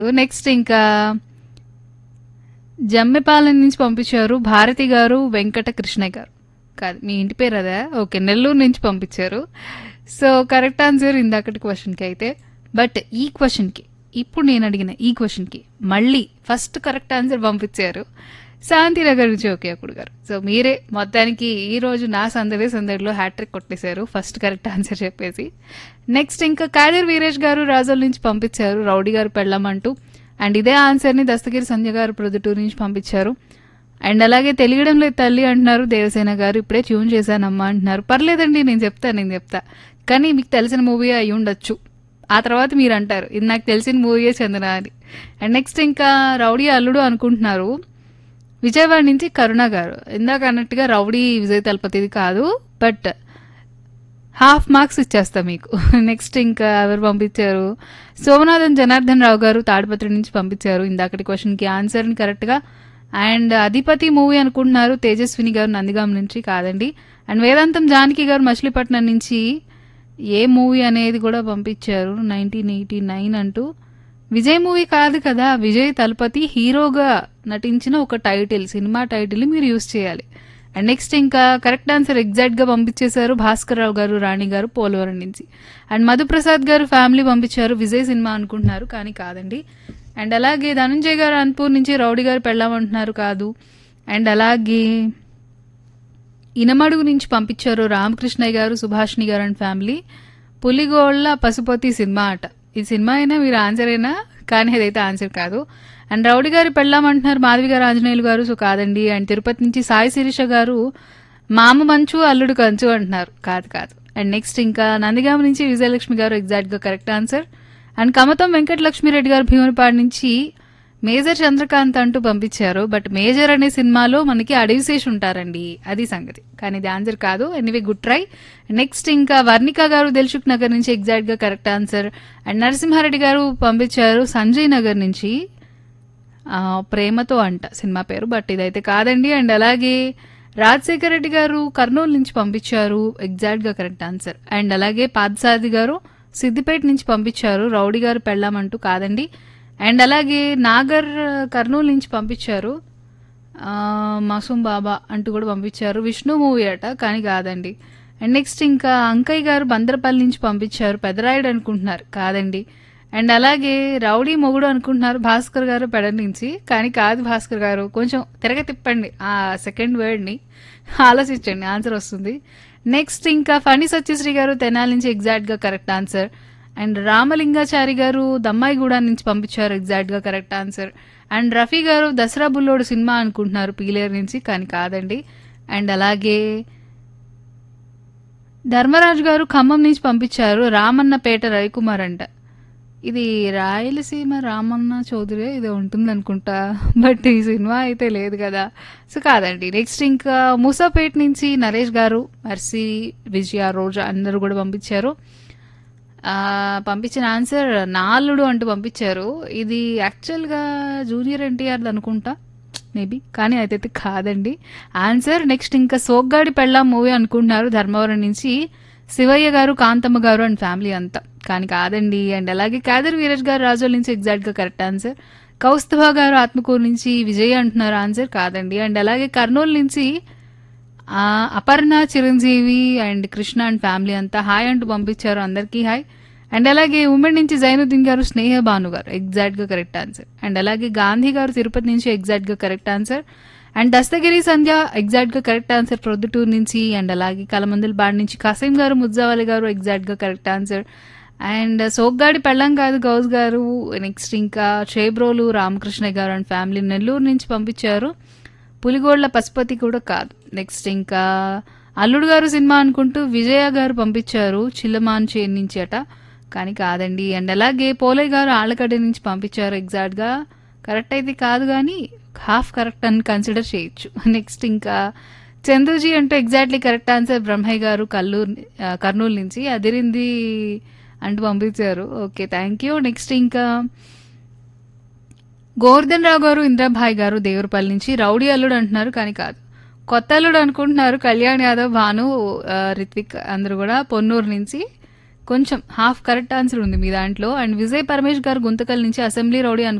next ఇంకా జమ్మెపాలెం నుంచి పంపించారు భారతి గారు వెంకట కృష్ణయ్య గారు కాదు మీ ఇంటి పేరు అదా ఓకే నెల్లూరు నుంచి పంపించారు సో కరెక్ట్ ఆన్సర్ ఇందాకటి క్వశ్చన్కి అయితే బట్ ఈ క్వశ్చన్కి ఇప్పుడు నేను అడిగిన ఈ క్వశ్చన్కి మళ్ళీ ఫస్ట్ కరెక్ట్ ఆన్సర్ పంపించారు శాంతినగర్ నుంచి ఓకే అప్పుడు గారు సో మీరే మొత్తానికి ఈ రోజు నా సందడి సందడిలో హ్యాట్రిక్ కొట్టేశారు ఫస్ట్ కరెక్ట్ ఆన్సర్ చెప్పేసి నెక్స్ట్ ఇంకా కాదర్ వీరేష్ గారు రాజోల నుంచి పంపించారు రౌడీ గారు పెళ్ళమంటూ అండ్ ఇదే ఆన్సర్ని దస్తగిరి సంజయ్ గారు ప్రొద్దుటూరు నుంచి పంపించారు అండ్ అలాగే తెలియడం లేదు తల్లి అంటున్నారు దేవసేన గారు ఇప్పుడే ట్యూన్ చేశానమ్మా అంటున్నారు పర్లేదండి నేను చెప్తా నేను చెప్తా కానీ మీకు తెలిసిన మూవీ అయి ఉండొచ్చు ఆ తర్వాత మీరు అంటారు ఇది నాకు తెలిసిన మూవీయే చందన అని అండ్ నెక్స్ట్ ఇంకా రౌడీ అల్లుడు అనుకుంటున్నారు విజయవాడ నుంచి కరుణ గారు ఇందాక అన్నట్టుగా రౌడీ విజయ్ తలపతిది కాదు బట్ హాఫ్ మార్క్స్ ఇచ్చేస్తా మీకు నెక్స్ట్ ఇంకా ఎవరు పంపించారు సోమనాథన్ జనార్దన్ రావు గారు తాడిపత్రి నుంచి పంపించారు ఇందాకటి క్వశ్చన్కి ఆన్సర్ని కరెక్ట్గా అండ్ అధిపతి మూవీ అనుకుంటున్నారు తేజస్విని గారు నందిగాం నుంచి కాదండి అండ్ వేదాంతం జానకి గారు మచిలీపట్నం నుంచి ఏ మూవీ అనేది కూడా పంపించారు నైన్టీన్ ఎయిటీ నైన్ అంటూ విజయ్ మూవీ కాదు కదా విజయ్ తలపతి హీరోగా నటించిన ఒక టైటిల్ సినిమా టైటిల్ మీరు యూస్ చేయాలి అండ్ నెక్స్ట్ ఇంకా కరెక్ట్ ఆన్సర్ ఎగ్జాక్ట్ గా పంపించేశారు భాస్కర్ రావు గారు రాణి గారు పోలవరం నుంచి అండ్ మధుప్రసాద్ గారు ఫ్యామిలీ పంపించారు విజయ్ సినిమా అనుకుంటున్నారు కానీ కాదండి అండ్ అలాగే ధనంజయ్ గారు అన్పూర్ నుంచి రౌడీ గారు పెళ్ళామంటున్నారు కాదు అండ్ అలాగే ఇనమడుగు నుంచి పంపించారు రామకృష్ణయ్య గారు సుభాష్ని గారు and family Puligolla Pashupathi cinema అట ఈ సినిమా అయినా మీరు ఆన్సర్ అయినా కానీ అదైతే ఆన్సర్ కాదు అండ్ రౌడీ గారు పెళ్ళామంటున్నారు మాధవి గారు ఆంజనేయులు గారు సో కాదండి అండ్ తిరుపతి నుంచి సాయి శిరీష గారు మామ మంచు అల్లుడు కంచు అంటున్నారు కాదు కాదు అండ్ నెక్స్ట్ ఇంకా నందిగామ నుంచి విజయలక్ష్మి గారు ఎగ్జాక్ట్గా correct answer and Kamatham Venkatalakshmireddy గారు భీమునిపాడు నుంచి మేజర్ చంద్రకాంత్ అంటూ పంపించారు బట్ మేజర్ అనే సినిమాలో మనకి అడవిశేష్ ఉంటారండి అది సంగతి కానీ ఇది ఆన్సర్ కాదు ఎనీవే గుడ్ ట్రై నెక్స్ట్ ఇంకా వర్ణిక గారు దిల్సుఖ్ నగర్ నుంచి ఎగ్జాక్ట్ గా కరెక్ట్ ఆన్సర్ అండ్ నరసింహారెడ్డి గారు పంపించారు సంజయ్ నగర్ నుంచి ఆ, ప్రేమతో అంట సినిమా పేరు బట్ ఇదైతే కాదండి అండ్ అలాగే రాజశేఖర రెడ్డి గారు కర్నూలు నుంచి పంపించారు ఎగ్జాక్ట్ గా కరెక్ట్ ఆన్సర్ అండ్ అలాగే పాదసాది గారు సిద్దిపేట నుంచి పంపించారు రౌడీ గారు పెళ్ళామంటూ కాదండి అండ్ అలాగే నాగర్ కర్నూలు నుంచి పంపించారు ఆ, మాసూమ్ బాబా అంటూ కూడా పంపించారు విష్ణు మూవీ అట కానీ కాదండి అండ్ నెక్స్ట్ ఇంకా అంకయ్య గారు బందరపల్లి నుంచి పంపించారు పెదరాయుడు అనుకుంటున్నారు కాదండి అండ్ అలాగే రౌడీ మొగుడు అనుకుంటున్నారు భాస్కర్ గారు పెడ నుంచి కానీ కాదు భాస్కర్ గారు కొంచెం తిరగ తిప్పండి ఆ సెకండ్ వర్డ్ని ఆలోచించండి ఆన్సర్ వస్తుంది నెక్స్ట్ ఇంకా ఫణి సత్యశ్రీ గారు తెనాలి నుంచి ఎగ్జాక్ట్గా కరెక్ట్ ఆన్సర్ అండ్ రామలింగాచారి గారు దమ్మాయిగూడ నుంచి పంపించారు ఎగ్జాక్ట్గా కరెక్ట్ ఆన్సర్ అండ్ రఫీ గారు దసరా బుల్లోడు సినిమా అనుకుంటున్నారు పీలేరు నుంచి కానీ కాదండి అండ్ అలాగే ధర్మరాజు గారు ఖమ్మం నుంచి పంపించారు రామన్నపేట రవికుమార్ అంట ఇది రాయలసీమ రామన్న చౌదరి ఇది ఉంటుంది అనుకుంటా బట్ ఈ సినిమా అయితే లేదు కదా సో కాదండి నెక్స్ట్ ఇంకా మూసాపేట నుంచి నరేష్ గారు మర్సి విజయ రోజా అందరూ కూడా పంపించారు ఆ, పంపించిన ఆన్సర్ నాలుడు అంటూ పంపించారు ఇది యాక్చువల్గా జూనియర్ ఎన్టీఆర్ అనుకుంటా మేబీ కానీ అదైతే కాదండి ఆన్సర్ నెక్స్ట్ ఇంకా సోగ్గాడి పెళ్ళాం మూవీ అనుకుంటున్నారు ధర్మవరం నుంచి శివయ్య గారు కాంతమ్మ గారు అండ్ ఫ్యామిలీ అంతా కానీ కాదండి అండ్ అలాగే కాదర్ వీరేష్ గారు రాజోల్ నుంచి ఎగ్జాక్ట్ గా కరెక్ట్ ఆన్సర్ కౌస్తభ గారు ఆత్మకూరు నుంచి విజయ్ అంటున్నారు ఆన్సర్ కాదండి అండ్ అలాగే కర్నూలు నుంచి ఆ, Aparna Chiranjeevi and Krishna and family అంతా హాయ్ అంటూ పంపించారు అందరికీ హాయ్ అండ్ అలాగే ఉమెన్ నుంచి జైనుద్దీన్ గారు స్నేహ భాను గారు ఎగ్జాక్ట్ గా కరెక్ట్ ఆన్సర్ అండ్ అలాగే గాంధీ గారు తిరుపతి నుంచి ఎగ్జాక్ట్ గా correct answer and Dastagiri Sandhya exact గా కరెక్ట్ ఆన్సర్ ప్రొద్దుటూరు నుంచి అండ్ అలాగే కలమందుల బాడ్ నుంచి కసీం గారు ముజ్జావాలి గారు ఎగ్జాక్ట్ గా కరెక్ట్ ఆన్సర్ అండ్ సోగ్గాడి పెళ్ళం కాదు గౌజ్ గారు నెక్స్ట్ ఇంకా చేబ్రోలు రామకృష్ణ గారు అండ్ ఫ్యామిలీ నెల్లూరు నుంచి పంపించారు పులిగోళ్ల పశుపతి కూడా కాదు నెక్స్ట్ ఇంకా అల్లుడు గారు సినిమా అనుకుంటూ విజయ గారు పంపించారు చిల్లమాన్ చేన్ నుంచి అట కానీ కాదండి అండ్ అలాగే పోలయ్య గారు ఆళ్ళగడ్డ నుంచి పంపించారు ఎగ్జాక్ట్ గా కరెక్ట్ అయితే కాదు కానీ హాఫ్ కరెక్ట్ అని కన్సిడర్ చేయొచ్చు నెక్స్ట్ ఇంకా చందుజీ అంటే ఎగ్జాక్ట్లీ కరెక్ట్ ఆన్సర్ బ్రహ్మయ్య గారు కల్లూరు ఆ, కర్నూలు నుంచి అదిరింది అంటూ పంపించారు ఓకే థ్యాంక్ యూ నెక్స్ట్ ఇంకా గోవర్ధన్ రావు గారు ఇంద్రాభాయ్ గారు దేవరపల్లి నుంచి రౌడీ అల్లుడు అంటున్నారు కానీ కాదు కొత్త అల్లుడు అనుకుంటున్నారు కళ్యాణ్ యాదవ్ భాను ఆ, రిత్విక్ అందరూ కూడా పొన్నూరు నుంచి కొంచెం హాఫ్ కరెక్ట్ ఆన్సర్ ఉంది మీ దాంట్లో అండ్ విజయ్ పరమేష్ గారు గుంతకల్ నుంచి అసెంబ్లీ రౌడీ